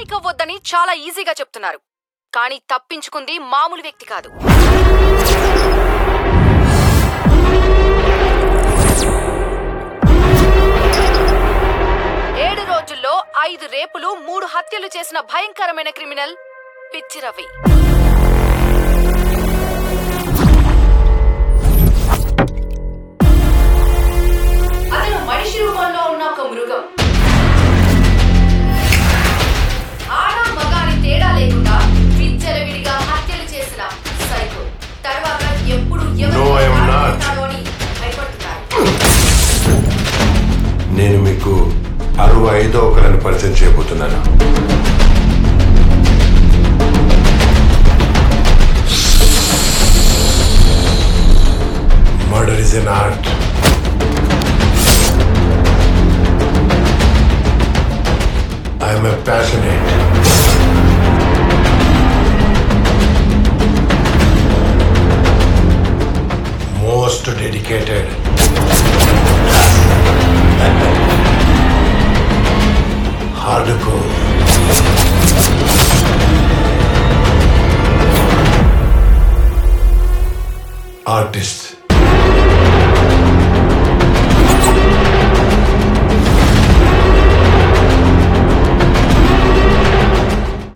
Panic అవ్వొద్దని చాలా ఈజీగా చెప్తున్నారు కానీ తప్పించుకుంది మామూలు వ్యక్తి కాదు ఏడు రోజుల్లో ఐదు రేపులు మూడు హత్యలు చేసిన భయంకరమైన క్రిమినల్ పిచ్చి రవి అతను మనిషి రూపంలో ఉన్న ఒక మృగం ఆడ మగ అని తేడా లేకుండా విచ్చలవిడిగా హత్యలు చేసిన సైకో తర్వాత ఎప్పుడు ఎవరు No, I am ఎలా not. చేస్తాడో అని భయపడుతున్నారు నేను మీకు అరవై ఐదో ఒకరిని పరిచయం చేయబోతున్నాను murder is an art I'm a passionate most dedicated hardcore.